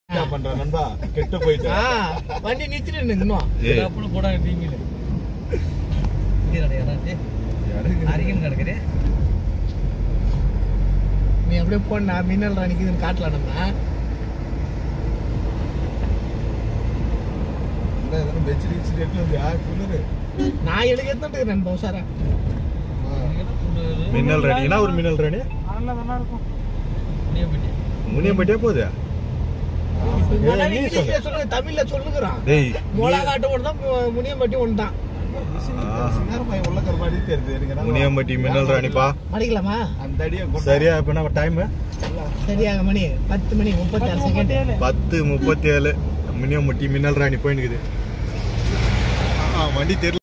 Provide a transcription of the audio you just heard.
என்ன பண்ற நண்பா கெட்டு போயிட்டு ஆ, வண்டி நிறுத்திட்டு இன்னும் ஏய் அப்படி போடாங்க டிவியில அருகும் கிடக்குது நீ அப்படியே போனா மின்னல் நிக்குதுன்னு காட்டலாம் நம்ம என்ன எதனா பெட்ஷீட் கிட்ஷீட் எடுத்து வந்தியா குளிரு நான் எழுதி எடுத்துட்டு இருக்கிறேன் பவுசாரா மின்னல் ராணி என்ன ஒரு மின்னல் ராணி முனியப்பட்டி முனியம்பட்டியா போகுது முன்னாடி நீ இங்கிலீஷ்ல சொல்லுங்க தமிழ்ல சொல்லுகிறான் டேய் மொளா காட்டு ஒன்று தான் முனியம்பட்டி ஒன்று தான் சிங்காரம் பையன் உள்ள கருமாடி தெரியுது எனக்கு நல்லா. முனியம்பட்டி மின்னல் ராணிப்பா மடிக்கலாமா அந்த அடியை கொண்டு சரியா இப்ப என்ன டைம் சரியாக மணி பத்து மணி முப்பத்தி ஆறு செகண்ட் பத்து முப்பத்தி ஏழு முனியம்பட்டி மின்னல் ராணி போயினுக்குது ஆ, வண்டி தெரியல